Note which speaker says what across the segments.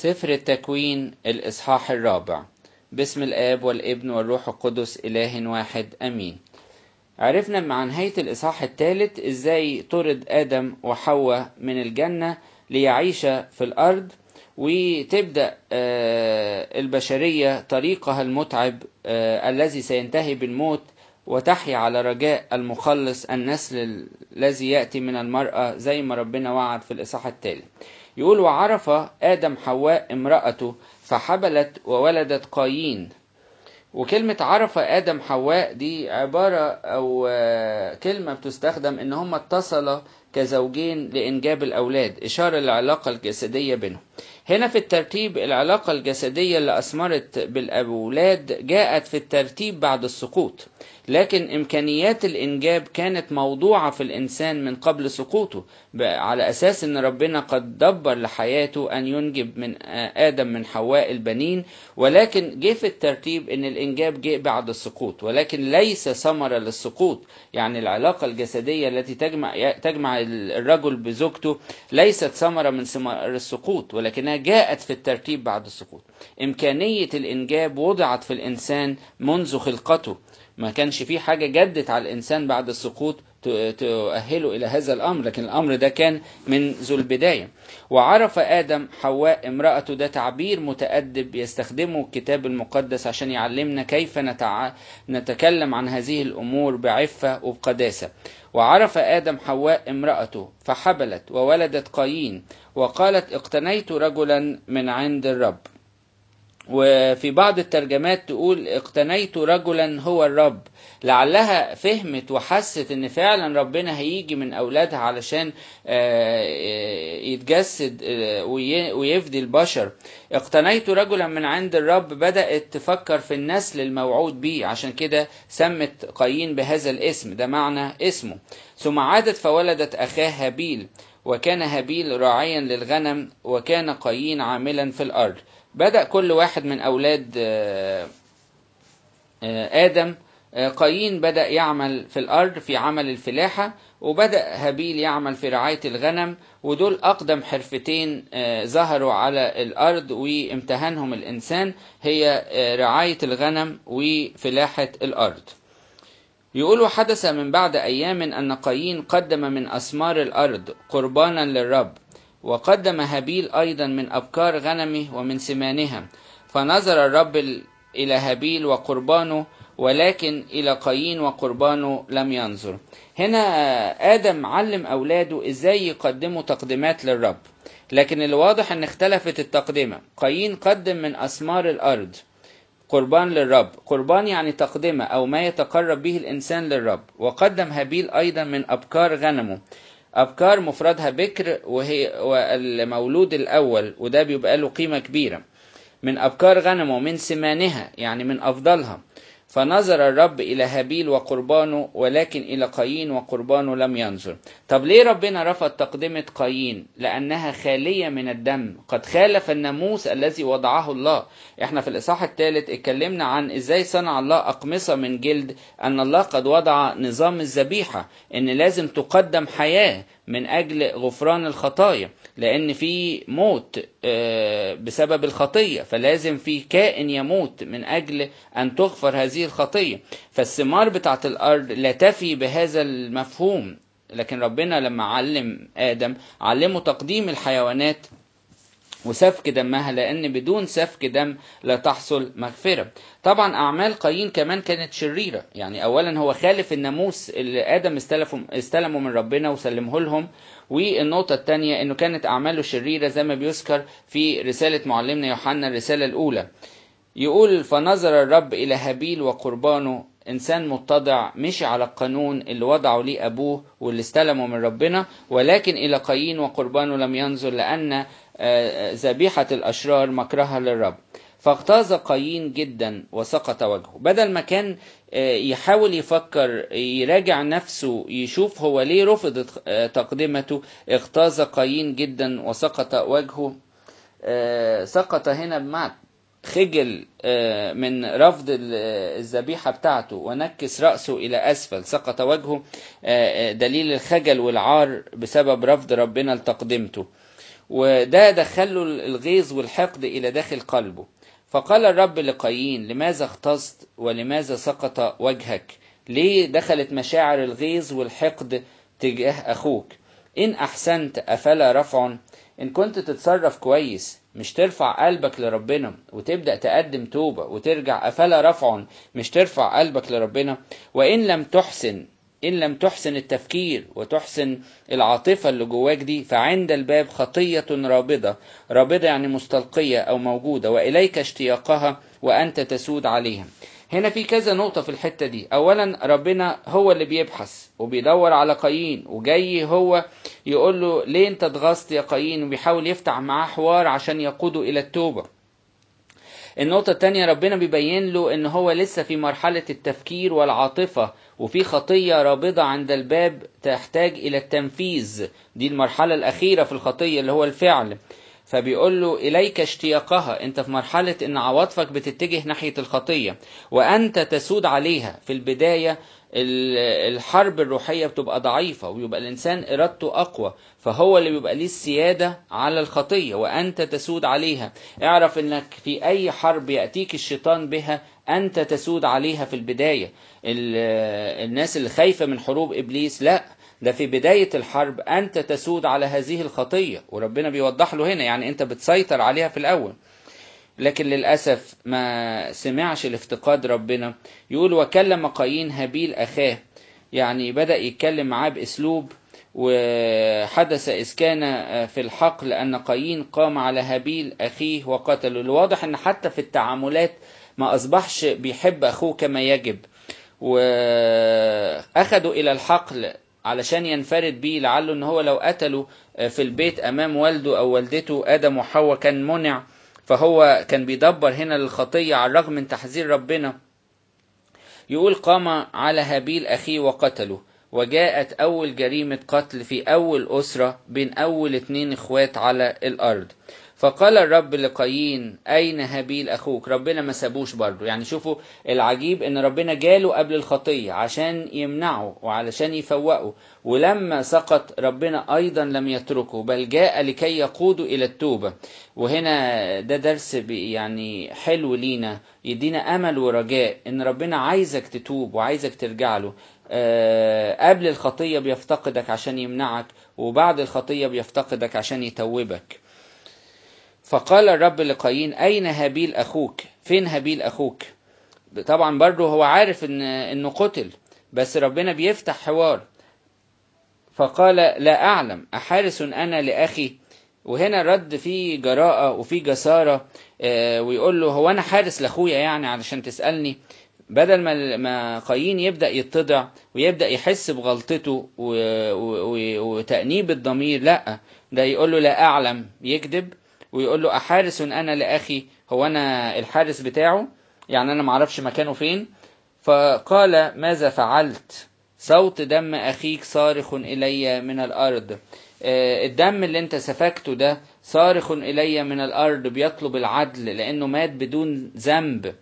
Speaker 1: سفر التكوين الإصحاح الرابع باسم الآب والابن والروح القدس إله واحد أمين عرفنا مع نهاية الإصحاح الثالث إزاي طرد آدم وحواء من الجنة ليعيش في الأرض وتبدأ البشرية طريقها المتعب الذي سينتهي بالموت وتحيا على رجاء المخلص النسل الذي يأتي من المرأة زي ما ربنا وعد في الإصحاح الثالث يقول وعرف آدم حواء امرأته فحبلت وولدت قايين وكلمة عرف آدم حواء دي عبارة أو كلمة بتستخدم إن هم اتصلا كزوجين لإنجاب الأولاد إشارة للعلاقة الجسدية بينهم هنا في الترتيب العلاقة الجسدية اللي أثمرت بالأولاد جاءت في الترتيب بعد السقوط لكن إمكانيات الإنجاب كانت موضوعة في الإنسان من قبل سقوطه على أساس أن ربنا قد دبر لحياته أن ينجب من آدم من حواء البنين ولكن جه في الترتيب أن الإنجاب جه بعد السقوط ولكن ليس ثمرة للسقوط يعني العلاقة الجسدية التي تجمع تجمع الرجل بزوجته ليست ثمرة من ثمار السقوط ولكنها جاءت في الترتيب بعد السقوط إمكانية الإنجاب وضعت في الإنسان منذ خلقته ما كانش في حاجة جدت على الإنسان بعد السقوط تؤهله إلى هذا الأمر لكن الأمر ده كان منذ البداية وعرف آدم حواء امرأته ده تعبير متأدب يستخدمه الكتاب المقدس عشان يعلمنا كيف نتع... نتكلم عن هذه الأمور بعفة وبقداسة وعرف آدم حواء امرأته فحبلت وولدت قايين وقالت اقتنيت رجلا من عند الرب وفي بعض الترجمات تقول اقتنيت رجلا هو الرب لعلها فهمت وحست ان فعلا ربنا هيجي من اولادها علشان يتجسد ويفدي البشر اقتنيت رجلا من عند الرب بدأت تفكر في النسل الموعود به عشان كده سمت قايين بهذا الاسم ده معنى اسمه ثم عادت فولدت اخاه هابيل وكان هابيل راعيا للغنم وكان قايين عاملا في الارض بدأ كل واحد من أولاد آدم قايين بدأ يعمل في الأرض في عمل الفلاحة وبدأ هابيل يعمل في رعاية الغنم ودول أقدم حرفتين ظهروا على الأرض وامتهنهم الإنسان هي رعاية الغنم وفلاحة الأرض يقول حدث من بعد أيام أن قايين قدم من أثمار الأرض قربانا للرب وقدم هابيل أيضا من أبكار غنمه ومن سمانها فنظر الرب إلى هابيل وقربانه ولكن إلى قايين وقربانه لم ينظر هنا آدم علم أولاده إزاي يقدموا تقديمات للرب لكن الواضح أن اختلفت التقدمة قايين قدم من أثمار الأرض قربان للرب قربان يعني تقدمة أو ما يتقرب به الإنسان للرب وقدم هابيل أيضا من أبكار غنمه أبكار مفردها بكر وهي والمولود الأول وده بيبقى له قيمة كبيرة من أبكار غنمه من سمانها يعني من أفضلها فنظر الرب إلى هابيل وقربانه ولكن إلى قايين وقربانه لم ينظر طب ليه ربنا رفض تقدمة قايين لأنها خالية من الدم قد خالف الناموس الذي وضعه الله احنا في الإصحاح الثالث اتكلمنا عن إزاي صنع الله أقمصة من جلد أن الله قد وضع نظام الذبيحة إن لازم تقدم حياة من أجل غفران الخطايا لأن في موت بسبب الخطية فلازم في كائن يموت من أجل أن تغفر هذه الخطية فالثمار بتاعت الأرض لا تفي بهذا المفهوم لكن ربنا لما علم آدم علمه تقديم الحيوانات وسفك دمها لأن بدون سفك دم لا تحصل مغفرة طبعا أعمال قايين كمان كانت شريرة يعني أولا هو خالف الناموس اللي آدم استلمه من ربنا وسلمه لهم والنقطة الثانية أنه كانت أعماله شريرة زي ما بيذكر في رسالة معلمنا يوحنا الرسالة الأولى يقول فنظر الرب إلى هابيل وقربانه إنسان متضع مشي على القانون اللي وضعه ليه أبوه واللي استلمه من ربنا ولكن إلى قايين وقربانه لم ينظر لأن ذبيحة الأشرار مكرها للرب فاغتاظ قايين جدا وسقط وجهه بدل ما كان يحاول يفكر يراجع نفسه يشوف هو ليه رفض تقدمته اغتاظ قايين جدا وسقط وجهه سقط هنا بمعنى خجل من رفض الذبيحة بتاعته ونكس رأسه إلى أسفل سقط وجهه دليل الخجل والعار بسبب رفض ربنا لتقدمته وده دخله الغيظ والحقد إلى داخل قلبه فقال الرب لقايين لماذا اغتظت ولماذا سقط وجهك ليه دخلت مشاعر الغيظ والحقد تجاه أخوك إن أحسنت أفلا رفع إن كنت تتصرف كويس مش ترفع قلبك لربنا وتبدأ تقدم توبة وترجع أفلا رفع مش ترفع قلبك لربنا وإن لم تحسن إن لم تحسن التفكير وتحسن العاطفة اللي جواك دي فعند الباب خطية رابضة رابضة يعني مستلقية أو موجودة وإليك اشتياقها وأنت تسود عليها هنا في كذا نقطة في الحتة دي أولا ربنا هو اللي بيبحث وبيدور على قايين وجاي هو يقول له ليه انت اتغصت يا قايين وبيحاول يفتح معاه حوار عشان يقوده إلى التوبة النقطة التانية ربنا بيبين له ان هو لسه في مرحلة التفكير والعاطفة وفي خطية رابضة عند الباب تحتاج إلى التنفيذ دي المرحلة الأخيرة في الخطية اللي هو الفعل فبيقول له إليك اشتياقها أنت في مرحلة إن عواطفك بتتجه ناحية الخطية وأنت تسود عليها في البداية الحرب الروحية بتبقى ضعيفة ويبقى الإنسان إرادته أقوى فهو اللي بيبقى ليه السيادة على الخطية وأنت تسود عليها اعرف أنك في أي حرب يأتيك الشيطان بها أنت تسود عليها في البداية الناس اللي خايفة من حروب إبليس لا ده في بداية الحرب أنت تسود على هذه الخطية وربنا بيوضح له هنا يعني أنت بتسيطر عليها في الأول لكن للأسف ما سمعش الافتقاد ربنا يقول وكلم قايين هابيل أخاه يعني بدأ يتكلم معاه بأسلوب وحدث إذ كان في الحقل أن قايين قام على هابيل أخيه وقتله الواضح أن حتى في التعاملات ما أصبحش بيحب أخوه كما يجب وأخذوا إلى الحقل علشان ينفرد بيه لعله ان هو لو قتله في البيت امام والده او والدته ادم وحواء كان منع فهو كان بيدبر هنا للخطية على الرغم من تحذير ربنا يقول قام على هابيل أخيه وقتله وجاءت أول جريمة قتل في أول أسرة بين أول اتنين إخوات على الأرض فقال الرب لقايين أين هابيل أخوك ربنا ما سابوش برضه يعني شوفوا العجيب إن ربنا جاله قبل الخطية عشان يمنعه وعلشان يفوقه ولما سقط ربنا أيضا لم يتركه بل جاء لكي يقوده إلى التوبة وهنا ده درس يعني حلو لينا يدينا أمل ورجاء إن ربنا عايزك تتوب وعايزك ترجع له قبل الخطية بيفتقدك عشان يمنعك وبعد الخطية بيفتقدك عشان يتوبك فقال الرب لقايين أين هابيل أخوك فين هابيل أخوك طبعا برضه هو عارف إن إنه قتل بس ربنا بيفتح حوار فقال لا أعلم أحارس أنا لأخي وهنا الرد فيه جراءة وفيه جسارة ويقول له هو أنا حارس لأخويا يعني علشان تسألني بدل ما ما قايين يبدا يتضع ويبدا يحس بغلطته وتانيب الضمير لا ده يقول له لا اعلم يكذب ويقول له احارس انا لاخي هو انا الحارس بتاعه يعني انا معرفش مكانه فين فقال ماذا فعلت صوت دم اخيك صارخ الي من الارض الدم اللي انت سفكته ده صارخ الي من الارض بيطلب العدل لانه مات بدون ذنب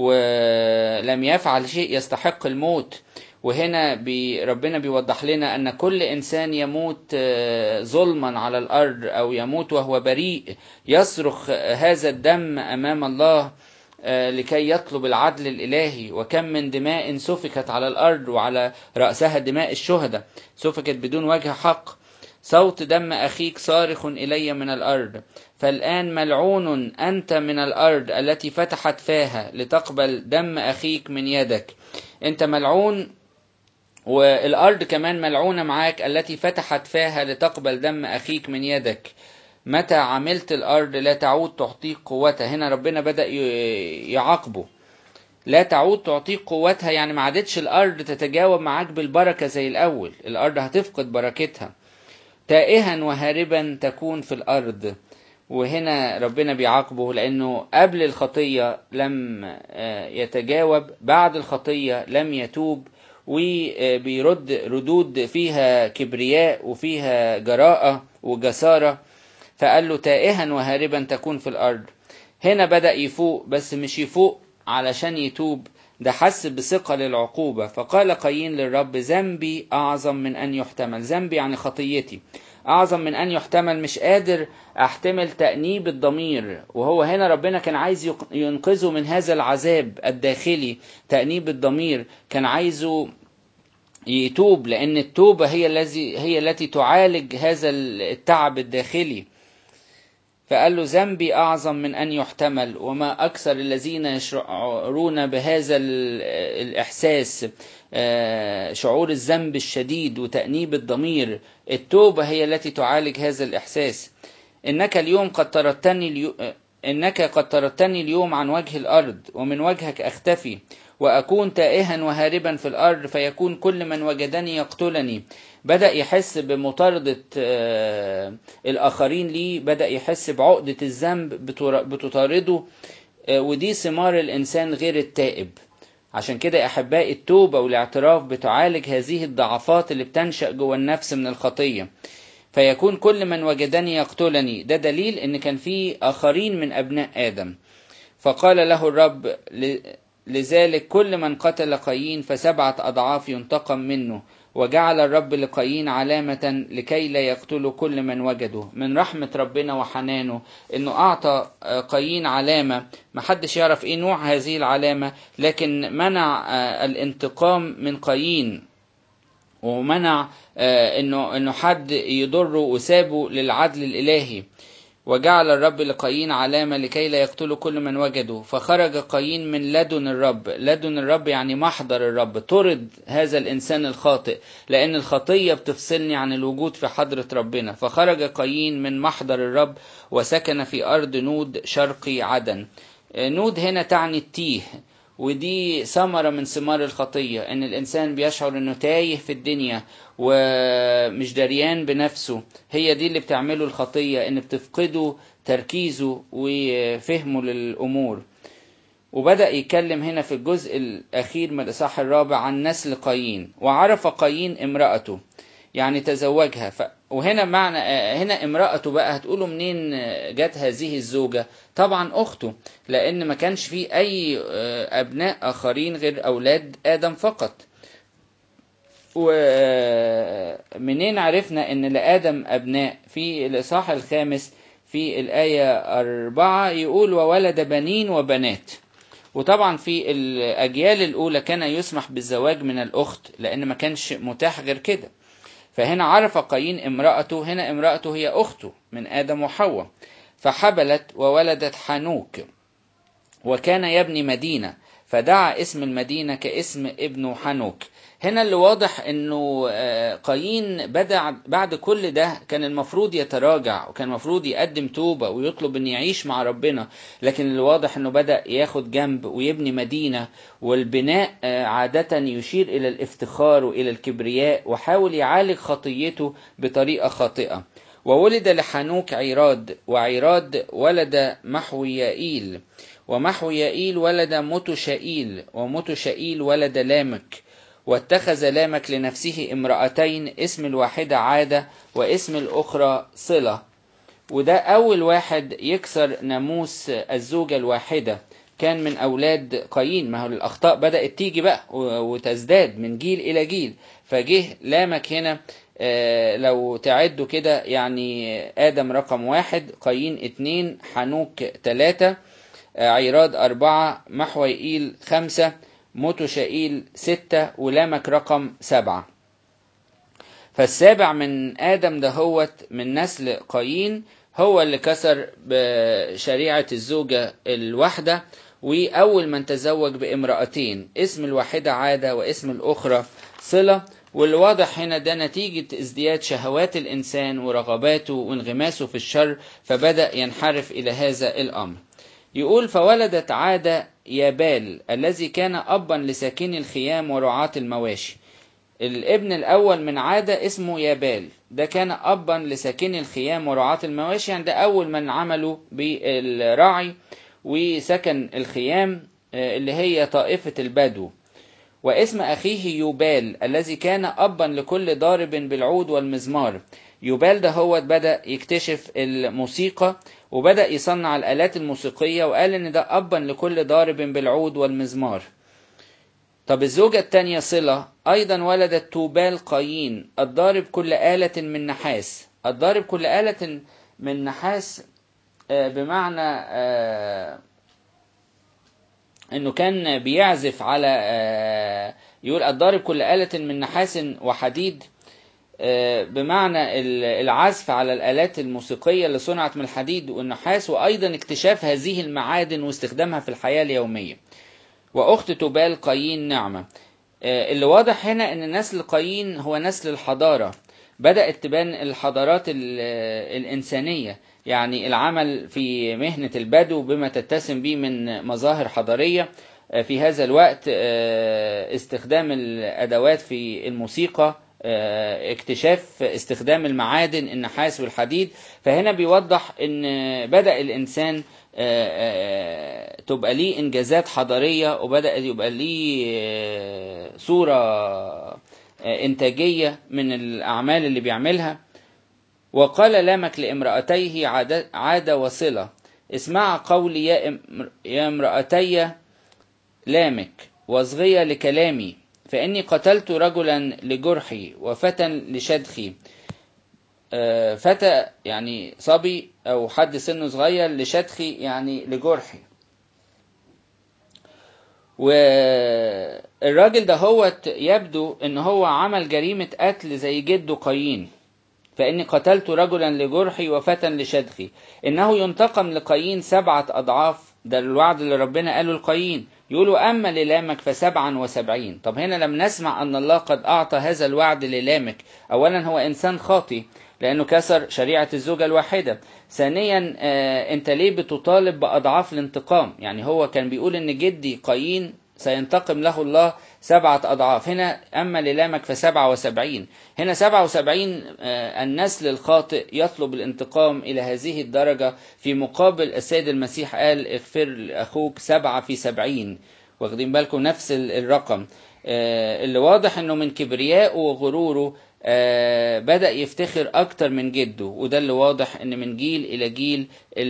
Speaker 1: ولم يفعل شيء يستحق الموت وهنا بي ربنا بيوضح لنا أن كل إنسان يموت ظلما على الأرض أو يموت وهو بريء يصرخ هذا الدم أمام الله لكي يطلب العدل الإلهي وكم من دماء سفكت على الأرض وعلى رأسها دماء الشهداء سفكت بدون وجه حق صوت دم أخيك صارخ إلي من الأرض فالآن ملعون أنت من الأرض التي فتحت فاها لتقبل دم أخيك من يدك أنت ملعون والأرض كمان ملعونة معاك التي فتحت فاها لتقبل دم أخيك من يدك متى عملت الأرض لا تعود تعطيك قوتها هنا ربنا بدأ يعاقبه لا تعود تعطيك قوتها يعني ما عادتش الأرض تتجاوب معاك بالبركة زي الأول الأرض هتفقد بركتها تائها وهاربا تكون في الأرض وهنا ربنا بيعاقبه لأنه قبل الخطية لم يتجاوب بعد الخطية لم يتوب وبيرد ردود فيها كبرياء وفيها جراءة وجسارة فقال له تائها وهاربا تكون في الأرض هنا بدأ يفوق بس مش يفوق علشان يتوب ده حس بثقل العقوبة فقال قايين للرب ذنبي أعظم من أن يحتمل ذنبي يعني خطيتي أعظم من أن يحتمل مش قادر أحتمل تأنيب الضمير وهو هنا ربنا كان عايز ينقذه من هذا العذاب الداخلي تأنيب الضمير كان عايزه يتوب لأن التوبة هي الذي هي التي تعالج هذا التعب الداخلي فقال له ذنبي أعظم من أن يحتمل وما أكثر الذين يشعرون بهذا الإحساس شعور الذنب الشديد وتأنيب الضمير التوبة هي التي تعالج هذا الإحساس إنك اليوم قد طردتني اليو... إنك قد طردتني اليوم عن وجه الأرض ومن وجهك أختفي وأكون تائها وهاربا في الأرض فيكون كل من وجدني يقتلني بدأ يحس بمطاردة الآخرين ليه بدأ يحس بعقدة الذنب بتطارده ودي ثمار الإنسان غير التائب عشان كده يا أحبائي التوبة والاعتراف بتعالج هذه الضعفات اللي بتنشأ جوه النفس من الخطية فيكون كل من وجدني يقتلني ده دليل ان كان في اخرين من ابناء ادم فقال له الرب لذلك كل من قتل قايين فسبعة اضعاف ينتقم منه وجعل الرب لقايين علامة لكي لا يقتلوا كل من وجده من رحمة ربنا وحنانه انه اعطى قايين علامة محدش يعرف ايه نوع هذه العلامة لكن منع الانتقام من قايين ومنع انه انه حد يضره وسابه للعدل الالهي وجعل الرب لقايين علامة لكي لا يقتلوا كل من وجده فخرج قايين من لدن الرب لدن الرب يعني محضر الرب طرد هذا الإنسان الخاطئ لأن الخطية بتفصلني عن الوجود في حضرة ربنا فخرج قايين من محضر الرب وسكن في أرض نود شرقي عدن نود هنا تعني التيه ودي ثمرة من ثمار الخطية ان الانسان بيشعر انه تايه في الدنيا ومش دريان بنفسه هي دي اللي بتعمله الخطية ان بتفقده تركيزه وفهمه للامور وبدأ يتكلم هنا في الجزء الأخير من الإصحاح الرابع عن نسل قايين وعرف قايين امرأته يعني تزوجها ف... وهنا معنى هنا امرأته بقى هتقولوا منين جت هذه الزوجة طبعا أخته لأن ما كانش فيه أي أبناء آخرين غير أولاد آدم فقط ومنين عرفنا أن لآدم أبناء في الإصحاح الخامس في الآية أربعة يقول وولد بنين وبنات وطبعا في الأجيال الأولى كان يسمح بالزواج من الأخت لأن ما كانش متاح غير كده فهنا عرف قايين امرأته هنا امرأته هي أخته من آدم وحواء فحبلت وولدت حنوك وكان يبني مدينة فدعا اسم المدينة كاسم ابنه حنوك هنا اللي واضح انه قايين بدأ بعد كل ده كان المفروض يتراجع وكان المفروض يقدم توبة ويطلب ان يعيش مع ربنا لكن اللي واضح انه بدأ ياخد جنب ويبني مدينة والبناء عادة يشير الى الافتخار والى الكبرياء وحاول يعالج خطيته بطريقة خاطئة وولد لحنوك عيراد وعيراد ولد محويائيل ومحويائيل ولد متشائيل ومتشائيل ولد لامك واتخذ لامك لنفسه امرأتين اسم الواحدة عادة واسم الأخرى صلة وده أول واحد يكسر ناموس الزوجة الواحدة كان من أولاد قايين ما هو الأخطاء بدأت تيجي بقى وتزداد من جيل إلى جيل فجه لامك هنا لو تعدوا كده يعني آدم رقم واحد قايين اتنين حنوك تلاتة عيراد أربعة محويئيل خمسة متشائيل ستة ولامك رقم سبعة فالسابع من آدم دهوت من نسل قايين هو اللي كسر بشريعة الزوجة الواحدة وأول من تزوج بامرأتين اسم الواحدة عادة واسم الأخرى صلة والواضح هنا ده نتيجة ازدياد شهوات الإنسان ورغباته وانغماسه في الشر فبدأ ينحرف إلى هذا الأمر يقول فولدت عادة يابال الذي كان أبا لساكني الخيام ورعاة المواشي الابن الأول من عادة اسمه يابال ده كان أبا لساكني الخيام ورعاة المواشي يعني ده أول من عملوا بالراعي وسكن الخيام اللي هي طائفة البدو واسم أخيه يوبال الذي كان أبا لكل ضارب بالعود والمزمار يوبال ده هو بدأ يكتشف الموسيقى وبدأ يصنع الآلات الموسيقية وقال إن ده أبا لكل ضارب بالعود والمزمار طب الزوجة التانية صلة أيضا ولدت توبال قايين الضارب كل آلة من نحاس الضارب كل آلة من نحاس بمعنى انه كان بيعزف على يقول الضارب كل آلة من نحاس وحديد بمعنى العزف على الآلات الموسيقية اللي صنعت من الحديد والنحاس وأيضا اكتشاف هذه المعادن واستخدامها في الحياة اليومية وأخت تبال قايين نعمة اللي واضح هنا أن نسل قايين هو نسل الحضارة بدأت تبان الحضارات الإنسانية يعني العمل في مهنة البدو بما تتسم به من مظاهر حضارية في هذا الوقت استخدام الأدوات في الموسيقى اكتشاف استخدام المعادن النحاس والحديد فهنا بيوضح ان بدأ الإنسان تبقى ليه إنجازات حضارية وبدأ يبقى ليه صورة إنتاجية من الأعمال اللي بيعملها وقال لامك لامرأتيه عادة وصلة اسمع قولي يا, يا امرأتي لامك واصغي لكلامي فإني قتلت رجلا لجرحي وفتى لشدخي فتى يعني صبي أو حد سنه صغير لشدخي يعني لجرحي والراجل ده هو يبدو ان هو عمل جريمة قتل زي جده قايين فإني قتلت رجلا لجرحي وفتى لشدخي إنه ينتقم لقايين سبعة أضعاف ده الوعد اللي ربنا قاله لقايين يقولوا أما للامك فسبعا وسبعين طب هنا لم نسمع أن الله قد أعطى هذا الوعد للامك أولا هو إنسان خاطي لأنه كسر شريعة الزوجة الواحدة ثانيا آه أنت ليه بتطالب بأضعاف الانتقام يعني هو كان بيقول أن جدي قايين سينتقم له الله سبعة أضعاف هنا أما للامك فسبعة وسبعين هنا سبعة وسبعين آه النسل الخاطئ يطلب الانتقام إلى هذه الدرجة في مقابل السيد المسيح قال اغفر لأخوك سبعة في سبعين واخدين بالكم نفس الرقم آه اللي واضح أنه من كبريائه وغروره آه بدأ يفتخر أكتر من جده وده اللي واضح أن من جيل إلى جيل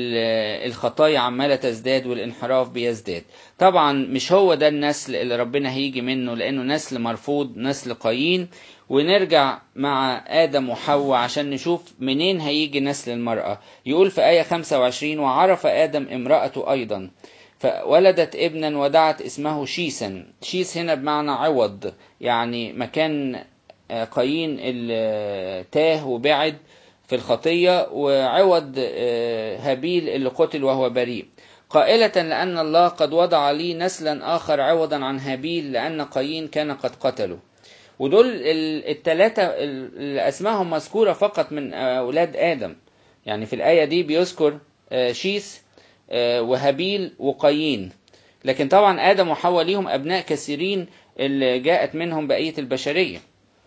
Speaker 1: الخطايا عمالة تزداد والانحراف بيزداد طبعا مش هو ده النسل اللي ربنا هيجي منه لأنه نسل مرفوض نسل قايين ونرجع مع آدم وحواء عشان نشوف منين هيجي نسل المرأة يقول في آية 25 وعرف آدم امرأته أيضا فولدت ابنا ودعت اسمه شيسا شيس هنا بمعنى عوض يعني مكان قايين اللي تاه وبعد في الخطية وعوض هابيل اللي قتل وهو بريء قائلة لأن الله قد وضع لي نسلا آخر عوضا عن هابيل لأن قايين كان قد قتله ودول الثلاثة اللي أسمائهم مذكورة فقط من أولاد آدم يعني في الآية دي بيذكر شيس وهابيل وقايين لكن طبعا آدم وحواء ليهم أبناء كثيرين اللي جاءت منهم بقية البشرية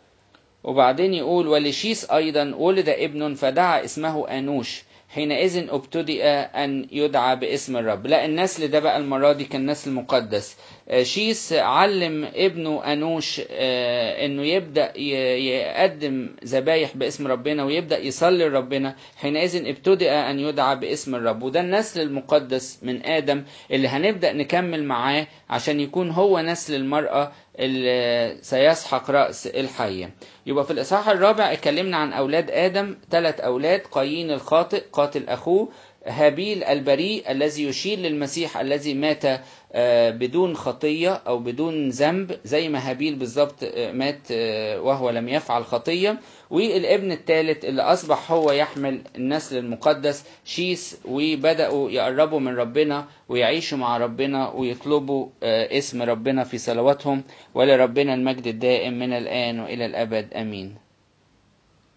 Speaker 1: وبعدين يقول ولشيس أيضا ولد ابن فدعا اسمه أنوش حينئذ ابتدئ أن يدعى باسم الرب لا النسل ده بقى المرة دي كان نسل مقدس شيس علم ابنه أنوش أنه يبدأ يقدم ذبايح باسم ربنا ويبدأ يصلي لربنا حينئذ ابتدئ أن يدعى باسم الرب وده النسل المقدس من آدم اللي هنبدأ نكمل معاه عشان يكون هو نسل المرأة اللي سيسحق رأس الحية يبقى في الإصحاح الرابع اتكلمنا عن أولاد آدم ثلاث أولاد قايين الخاطئ قاتل أخوه هابيل البريء الذي يشير للمسيح الذي مات بدون خطية أو بدون ذنب زي ما هابيل بالظبط مات وهو لم يفعل خطية والابن الثالث اللي أصبح هو يحمل النسل المقدس شيس وبدأوا يقربوا من ربنا ويعيشوا مع ربنا ويطلبوا اسم ربنا في صلواتهم ولربنا المجد الدائم من الآن وإلى الأبد أمين